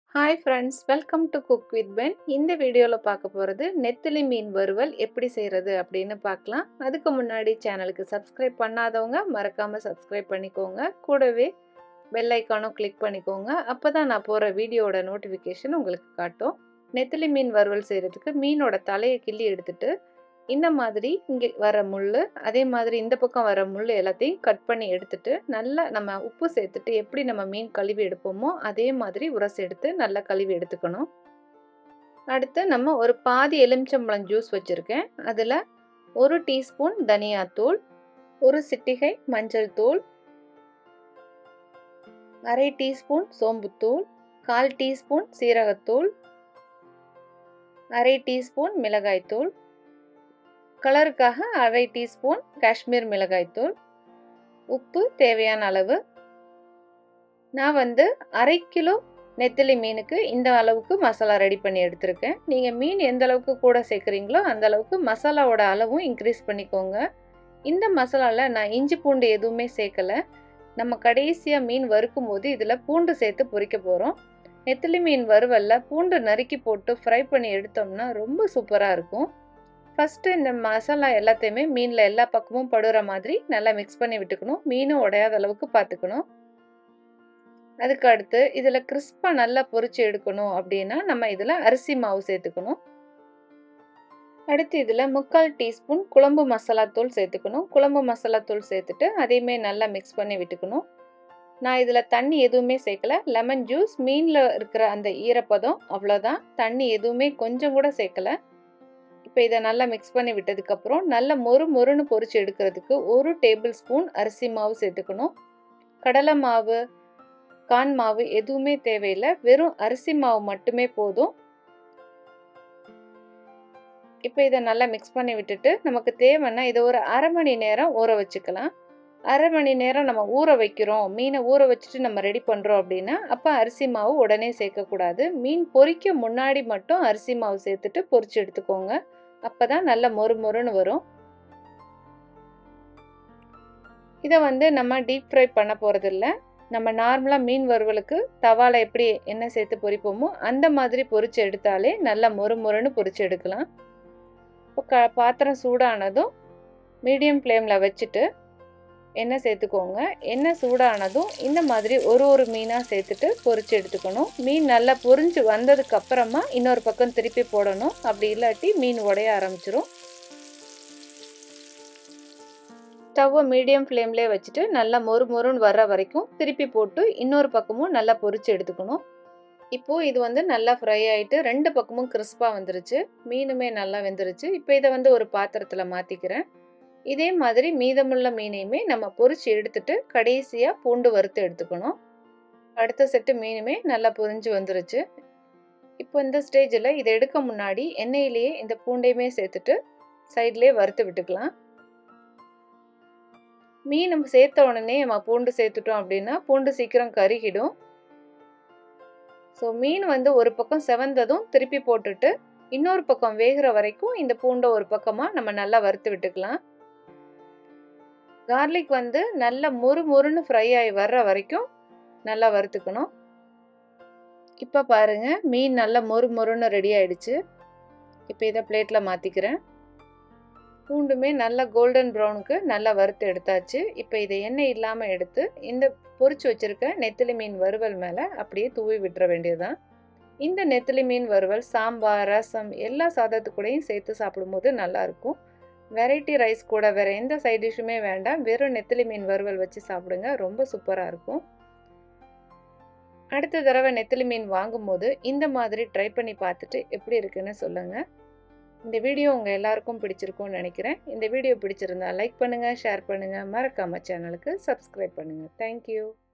hi friends welcome to cook with Ben இந்த வீடியோவில் பார்க்க போகிறது நெத்திலி மீன் வறுவல் எப்படி செய்கிறது அப்படின்னு பார்க்கலாம் அதுக்கு முன்னாடி சேனலுக்கு சப்ஸ்கிரைப் பண்ணாதவங்க மறக்காமல் சப்ஸ்கிரைப் பண்ணிக்கோங்க கூடவே பெல் ஐக்கானும் கிளிக் பண்ணிக்கோங்க அப்போ தான் நான் போகிற வீடியோட நோட்டிஃபிகேஷன் உங்களுக்கு காட்டும் நெத்திலி மீன் வறுவல் செய்கிறதுக்கு மீனோட தலையை கிள்ளி எடுத்துட்டு இந்த மாதிரி இங்கே வர முள் அதே மாதிரி இந்த பக்கம் வர முள் எல்லாத்தையும் கட் பண்ணி எடுத்துட்டு நல்லா நம்ம உப்பு சேர்த்துட்டு எப்படி நம்ம மீன் கழுவி எடுப்போமோ அதே மாதிரி உரசி எடுத்து நல்லா கழுவி எடுத்துக்கணும் அடுத்து நம்ம ஒரு பாதி எலுமிச்சம்பழம் ஜூஸ் வச்சுருக்கேன் அதில் ஒரு டீஸ்பூன் தனியாத்தூள் ஒரு சிட்டிகை மஞ்சள் தூள் அரை டீஸ்பூன் சோம்புத்தூள் கால் டீஸ்பூன் சீரகத்தூள் அரை டீஸ்பூன் மிளகாய்த்தூள் கலருக்காக அரை டீஸ்பூன் காஷ்மீர் மிளகாய்த்தூள் உப்பு தேவையான அளவு நான் வந்து அரை கிலோ நெத்திலி மீனுக்கு இந்த அளவுக்கு மசாலா ரெடி பண்ணி எடுத்திருக்கேன் நீங்கள் மீன் எந்த அளவுக்கு கூட சேர்க்குறீங்களோ அந்த அளவுக்கு மசாலாவோட அளவும் இன்க்ரீஸ் பண்ணிக்கோங்க இந்த மசாலாவில் நான் இஞ்சி பூண்டு எதுவுமே சேர்க்கலை நம்ம கடைசியாக மீன் வறுக்கும் போது இதில் பூண்டு சேர்த்து பொரிக்க போகிறோம் நெத்திலி மீன் வறுவலில் பூண்டு நறுக்கி போட்டு ஃப்ரை பண்ணி எடுத்தோம்னா ரொம்ப சூப்பராக இருக்கும் ஃபஸ்ட்டு இந்த மசாலா எல்லாத்தையுமே மீனில் எல்லா பக்கமும் படுற மாதிரி நல்லா மிக்ஸ் பண்ணி விட்டுக்கணும் மீனும் உடையாத அளவுக்கு பார்த்துக்கணும் அதுக்கு அடுத்து இதில் கிறிஸ்பாக நல்லா பொரிச்சு எடுக்கணும் அப்படின்னா நம்ம இதில் அரிசி மாவு சேர்த்துக்கணும் அடுத்து இதில் முக்கால் டீஸ்பூன் குழம்பு மசாலா தூள் சேர்த்துக்கணும் குழம்பு மசாலா தூள் சேர்த்துட்டு அதையுமே நல்லா மிக்ஸ் பண்ணி விட்டுக்கணும் நான் இதில் தண்ணி எதுவுமே சேர்க்கல லெமன் ஜூஸ் மீனில் இருக்கிற அந்த ஈரப்பதம் அவ்வளோதான் தண்ணி எதுவுமே கொஞ்சம் கூட சேர்க்கலை இப்போ இதை நல்லா மிக்ஸ் பண்ணி விட்டதுக்கப்புறம் நல்ல மொறு மொறுன்னு பொரிச்சு எடுக்கிறதுக்கு ஒரு டேபிள் ஸ்பூன் அரிசி மாவு சேர்த்துக்கணும் கடலை மாவு கான் மாவு எதுவுமே தேவையில்லை வெறும் அரிசி மாவு மட்டுமே போதும் இப்போ இதை நல்லா மிக்ஸ் பண்ணி விட்டுட்டு நமக்கு தேவைன்னா இதை ஒரு அரை மணி நேரம் ஊற வச்சுக்கலாம் அரை மணி நேரம் நம்ம ஊற வைக்கிறோம் மீனை ஊற வச்சுட்டு நம்ம ரெடி பண்ணுறோம் அப்படின்னா அப்போ அரிசி மாவு உடனே சேர்க்கக்கூடாது மீன் பொரிக்க முன்னாடி மட்டும் அரிசி மாவு சேர்த்துட்டு பொரிச்சு எடுத்துக்கோங்க அப்போ தான் நல்ல மொறு மொறுன்னு வரும் இதை வந்து நம்ம டீப் ஃப்ரை பண்ண போகிறதில்ல நம்ம நார்மலாக மீன் வறுவலுக்கு தவாவில் எப்படி எண்ணெய் சேர்த்து பொரிப்போமோ அந்த மாதிரி பொரிச்சு எடுத்தாலே நல்லா மொறு மொறுன்னு பொரிச்சு எடுக்கலாம் இப்போ க பாத்திரம் சூடானதும் மீடியம் ஃப்ளேமில் வச்சுட்டு எண்ணெய் சேர்த்துக்கோங்க எண்ணெய் சூடானதும் இந்த மாதிரி ஒரு ஒரு மீனாக சேர்த்துட்டு பொரிச்சு எடுத்துக்கணும் மீன் நல்லா பொரிஞ்சு வந்ததுக்கு அப்புறமா இன்னொரு பக்கம் திருப்பி போடணும் அப்படி இல்லாட்டி மீன் உடைய ஆரம்பிச்சிரும் ஸ்டவ்வை மீடியம் ஃப்ளேம்லேயே வச்சுட்டு நல்லா மொறு மொறுன்னு வர்ற வரைக்கும் திருப்பி போட்டு இன்னொரு பக்கமும் நல்லா பொரிச்சு எடுத்துக்கணும் இப்போது இது வந்து நல்லா ஃப்ரை ஆகிட்டு ரெண்டு பக்கமும் கிறிஸ்பாக வந்துருச்சு மீனுமே நல்லா வெந்துருச்சு இப்போ இதை வந்து ஒரு பாத்திரத்தில் மாற்றிக்கிறேன் இதே மாதிரி மீதமுள்ள மீனையுமே நம்ம பொரிச்சு எடுத்துட்டு கடைசியாக பூண்டு வறுத்து எடுத்துக்கணும் அடுத்த செட்டு மீனுமே நல்லா பொரிஞ்சு வந்துருச்சு இப்போ இந்த ஸ்டேஜில் இதை எடுக்க முன்னாடி எண்ணெயிலேயே இந்த பூண்டையுமே சேர்த்துட்டு சைட்லேயே வறுத்து விட்டுக்கலாம் மீன் நம்ம சேர்த்த உடனே நம்ம பூண்டு சேர்த்துட்டோம் அப்படின்னா பூண்டு சீக்கிரம் கருகிடும் ஸோ மீன் வந்து ஒரு பக்கம் செவந்ததும் திருப்பி போட்டுட்டு இன்னொரு பக்கம் வேகிற வரைக்கும் இந்த பூண்டை ஒரு பக்கமாக நம்ம நல்லா வறுத்து விட்டுக்கலாம் கார்லிக் வந்து நல்ல முறு முறுன்னு ஃப்ரை ஆகி வர்ற வரைக்கும் நல்லா வறுத்துக்கணும் இப்போ பாருங்க மீன் நல்லா மொறு மொறுன்னு ரெடி ஆயிடுச்சு இப்போ இதை பிளேட்டில் மாற்றிக்கிறேன் பூண்டுமே நல்லா கோல்டன் ப்ரௌனுக்கு நல்லா வறுத்து எடுத்தாச்சு இப்போ இதை எண்ணெய் இல்லாமல் எடுத்து இந்த பொரிச்சு வச்சுருக்க நெத்திலி மீன் வறுவல் மேலே அப்படியே தூவி விட்டுற வேண்டியதுதான் இந்த நெத்திலி மீன் வறுவல் சாம்பார் ரசம் எல்லா சாதத்துக்கூடையும் சேர்த்து சாப்பிடும்போது நல்லாயிருக்கும் வெரைட்டி ரைஸ் கூட வேறு எந்த சைட் டிஷ்ஷுமே வேண்டாம் வெறும் நெத்திலி மீன் வறுவல் வச்சு சாப்பிடுங்க ரொம்ப சூப்பராக இருக்கும் அடுத்த தடவை நெத்திலி மீன் வாங்கும்போது இந்த மாதிரி ட்ரை பண்ணி பார்த்துட்டு எப்படி இருக்குன்னு சொல்லுங்கள் இந்த வீடியோ உங்கள் எல்லாருக்கும் பிடிச்சிருக்கும்னு நினைக்கிறேன் இந்த வீடியோ பிடிச்சிருந்தா லைக் பண்ணுங்கள் ஷேர் பண்ணுங்கள் மறக்காமல் சேனலுக்கு சப்ஸ்கிரைப் பண்ணுங்கள் தேங்க்யூ